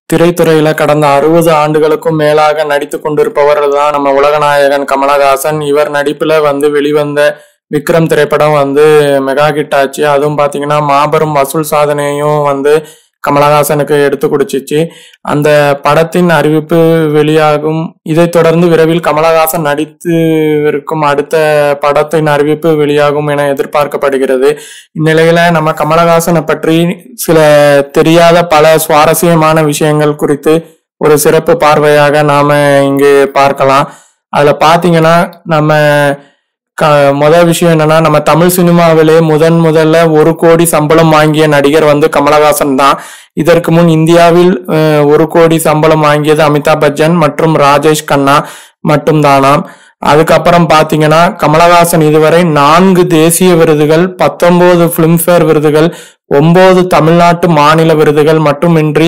திரைத்துறையில கடந்த அறுபது ஆண்டுகளுக்கும் மேலாக நடித்து கொண்டிருப்பவர் தான் நம்ம உலகநாயகன் கமலஹாசன் இவர் நடிப்புல வந்து வெளிவந்த விக்ரம் திரைப்படம் வந்து மெகா ஹிட் ஆச்சு அதுவும் பாத்தீங்கன்னா மாபெரும் வசூல் சாதனையும் வந்து கமலஹாசனுக்கு எடுத்து கொடுத்துச்சு அந்த படத்தின் அறிவிப்பு வெளியாகும் இதைத் தொடர்ந்து விரைவில் கமலஹாசன் நடித்து இருக்கும் அடுத்த படத்தின் அறிவிப்பு வெளியாகும் என எதிர்பார்க்கப்படுகிறது இந்நிலையில நம்ம கமலஹாசனை பற்றி சில தெரியாத பல சுவாரஸ்யமான விஷயங்கள் குறித்து ஒரு சிறப்பு பார்வையாக நாம இங்கு பார்க்கலாம் அதுல பாத்தீங்கன்னா நம்ம க முதல் விஷயம் என்னன்னா நம்ம தமிழ் சினிமாவிலே முதன் முதல்ல ஒரு கோடி சம்பளம் வாங்கிய நடிகர் வந்து கமலஹாசன் தான் இதற்கு முன் இந்தியாவில் அஹ், ஒரு கோடி சம்பளம் வாங்கியது அமிதாப் பச்சன் மற்றும் ராஜேஷ் கண்ணா மட்டும்தானாம் அதுக்கப்புறம் பாத்தீங்கன்னா கமலஹாசன் இதுவரை நான்கு தேசிய விருதுகள் பத்தொன்பது பிலிம்ஃபேர் விருதுகள் ஒன்பது தமிழ்நாட்டு மாநில விருதுகள் மட்டுமின்றி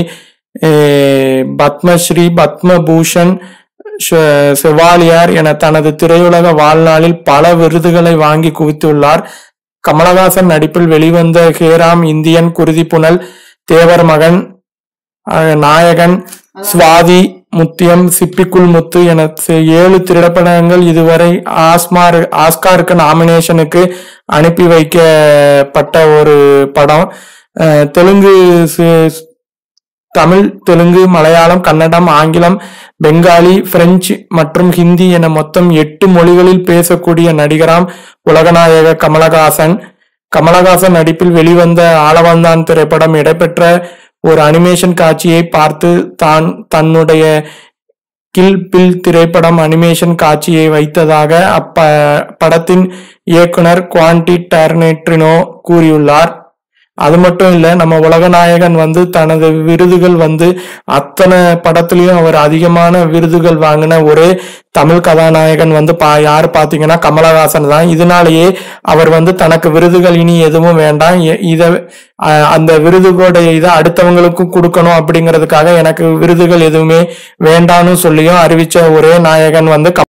அஹ், பத்மஸ்ரீ பத்மபூஷன் ஷ- செவாலியார் என தனது திரையுலக வாழ்நாளில் பல விருதுகளை வாங்கி குவித்துள்ளார் கமலஹாசன் நடிப்பில் வெளிவந்த ஹேராம் இந்தியன் குருதி புனல் தேவர் மகன் அஹ், நாயகன் சுவாதி முத்தியம் சிப்பிக்குள் முத்து என சி- ஏழு திரைப்படங்கள் இதுவரை ஆஸ்மார் ஆஸ்காருக்கு நாமினேஷனுக்கு அனுப்பி வைக்கப்பட்ட ஒரு படம் அஹ், தெலுங்கு சி- தமிழ் தெலுங்கு மலையாளம் கன்னடம் ஆங்கிலம் பெங்காலி பிரெஞ்சு மற்றும் ஹிந்தி என மொத்தம் எட்டு மொழிகளில் பேசக்கூடிய நடிகராம் உலகநாயக கமலஹாசன் கமலஹாசன் நடிப்பில் வெளிவந்த ஆளவந்தான் திரைப்படம் இடம்பெற்ற ஒரு அனிமேஷன் காட்சியை பார்த்து தான் தன்னுடைய கில் பில் திரைப்படம் அனிமேஷன் காட்சியை வைத்ததாக அப்ப படத்தின் இயக்குனர் குவான்டி டர்னேட்ரினோ கூறியுள்ளார் அது மட்டும் இல்ல நம்ம உலகநாயகன் வந்து தனது விருதுகள் வந்து அத்தனை படத்துலயும் அவர் அதிகமான விருதுகள் வாங்கின ஒரே தமிழ் கதாநாயகன் வந்து பா யாரு பாத்தீங்கன்னா கமலஹாசன் தான் இதனாலேயே அவர் வந்து தனக்கு விருதுகள் இனி எதுவும் வேண்டாம் எ- இத அஹ், அந்த விருதுகளுடைய இதை அடுத்தவங்களுக்கும் கொடுக்கணும் அப்படிங்கிறதுக்காக எனக்கு விருதுகள் எதுவுமே வேண்டாம்னு சொல்லியும் அறிவிச்ச ஒரே நாயகன் வந்து